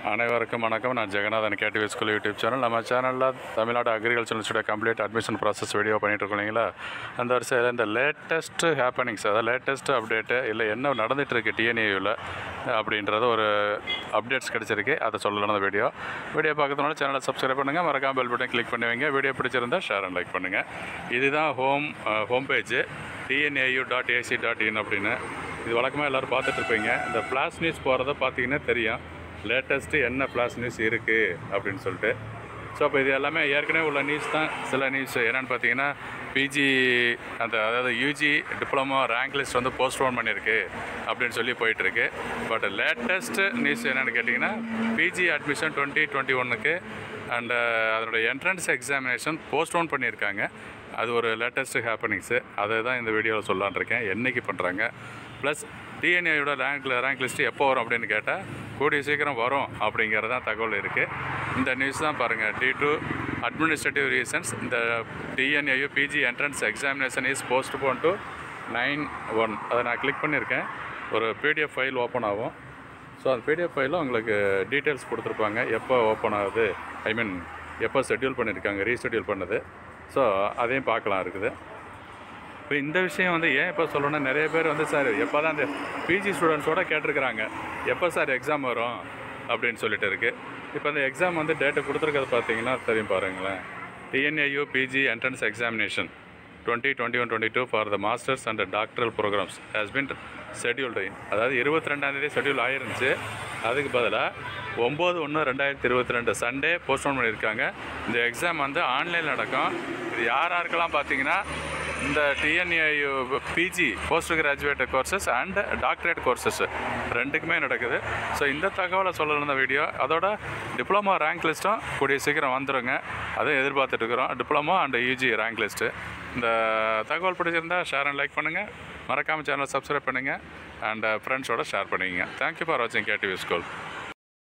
அனைவருக்கும் வணக்கம் நான் Jagannathan KTV school YouTube channel நம்ம சேனலில் Tamil Nadu agriculture institute complete admission process video பண்ணிட்டு இருக்கோம் இல்லைங்களா அந்த வரிசையில் இந்த லேட்டஸ்ட் ஹேப்பனிங்ஸ் அதாவது லேட்டஸ்ட் அப்டேட்டு இல்லை என்ன நடந்துட்டு இருக்கு டிஎன்ஏயூவில் அப்படின்றது ஒரு அப்டேட்ஸ் கிடச்சிருக்கு அதை சொல்லலாம் அந்த வீடியோ வீடியோ பார்க்கறதுனால சேனலை சப்ஸ்கிரைப் பண்ணுங்கள் மறக்காம பெல் பட்டன் கிளிக் பண்ணுவீங்க வீடியோ பிடிச்சிருந்தா ஷேர் அண்ட் லைக் பண்ணுங்கள் இதுதான் home home page TNAU dot AC dot in அப்படின்னு இது வழக்கமாக எல்லோரும் பார்த்துட்டு இருப்பீங்க இந்த ஃப்ளாஷ் நியூஸ் போகிறத பார்த்தீங்கன்னா தெரியும் லேட்டஸ்ட்டு என்ன ஃப்ளாஷ் நியூஸ் இருக்குது அப்படின்னு சொல்லிட்டு ஸோ அப்போ இது எல்லாமே ஏற்கனவே உள்ள நியூஸ் தான் சில நியூஸ் என்னென்னு பார்த்தீங்கன்னா பிஜி அந்த அதாவது யூஜி டிப்ளமோ ரேங்க் லிஸ்ட் வந்து போஸ்ட்போன் பண்ணியிருக்கு அப்படின்னு சொல்லி போயிட்டுருக்கு பட் லேட்டஸ்ட்டு நியூஸ் என்னென்னு கேட்டிங்கன்னா பிஜி அட்மிஷன் டுவெண்ட்டி டுவெண்ட்டி ஒன்றுக்கு அண்டு அதனுடைய என்ட்ரன்ஸ் எக்ஸாமினேஷன் போஸ்ட்போன் பண்ணியிருக்காங்க அது ஒரு லேட்டஸ்ட்டு ஹேப்பனிங்ஸு அதை தான் இந்த வீடியோவில் சொல்லலான் இருக்கேன் என்னைக்கு பண்ணுறாங்க ப்ளஸ் டிஎன்ஏயோட ரேங்க் ரேங்க் லிஸ்ட்டு எப்போ வரும் அப்படின்னு கேட்டால் கூடிய சீக்கிரம் வரும் அப்படிங்கிறது தான் தகவல் இருக்குது இந்த நியூஸ் தான் பாருங்கள் டி டு அட்மினிஸ்ட்ரேட்டிவ் ரீசன்ஸ் இந்த TNAU PG entrance examination is postpone to nine one அதை நான் கிளிக் பண்ணியிருக்கேன் ஒரு பிடிஎஃப் ஃபைல் ஓப்பன் ஆகும் ஸோ அந்த பிடிஎஃப் ஃபைலில் உங்களுக்கு டீட்டெயில்ஸ் கொடுத்துருப்பாங்க எப்போ ஓப்பன் ஆகுது ஐ மீன் எப்போ ஷெட்யூல் பண்ணியிருக்காங்க ரீஷெட்யூல் பண்ணது ஸோ அதையும் பார்க்கலாம் இருக்குது இப்போ இந்த விஷயம் வந்து ஏன் இப்போ சொல்லணும்னா நிறைய பேர் வந்து சார் எப்போ தான் அந்த பிஜி ஸ்டூடெண்ட்ஸோட கேட்டிருக்கிறாங்க எப்போ சார் எக்ஸாம் வரும் அப்படின்னு சொல்லிட்டு இருக்குது இப்போ அந்த எக்ஸாம் வந்து டேட்டு கொடுத்துருக்கிறது பார்த்தீங்கன்னா தெரியும் பாருங்களேன் TNAU PG entrance examination twenty twenty one twenty two for the masters and doctoral programmes has been scheduled அதாவது இருபத்தி ரெண்டாந்தேதி ஷெட்யூல் ஆயிருந்துச்சு அதுக்கு பதிலாக ஒம்பது ஒன்று ரெண்டாயிரத்தி இருபத்தி ரெண்டு சண்டே போஸ்ட்போன் பண்ணியிருக்காங்க இந்த எக்ஸாம் வந்து ஆன்லைனில் நடக்கும் இது யார் யாருக்கெல்லாம் பார்த்தீங்கன்னா இந்த TNAU PG post graduate courses and doctorate courses ரெண்டுக்குமே நடக்குது ஸோ இந்த தகவலை சொல்லணும் இந்த வீடியோ அதோட டிப்ளமோ ரேங்க் லிஸ்ட்டும் கூடிய சீக்கிரம் வந்துருங்க அதுவும் எதிர்பார்த்துட்டு இருக்கிறோம் diploma and UG rank list இந்த தகவல் பிடிச்சிருந்தா ஷேர் அண்ட் லைக் பண்ணுங்கள் மறக்காமல் சேனலை சப்ஸ்கிரைப் பண்ணுங்கள் அண்ட் ஃப்ரெண்ட்ஸோட ஷேர் பண்ணிக்கங்க தேங்க்யூ ஃபார் வாட்சிங் கேடிவி ஸ்கூல்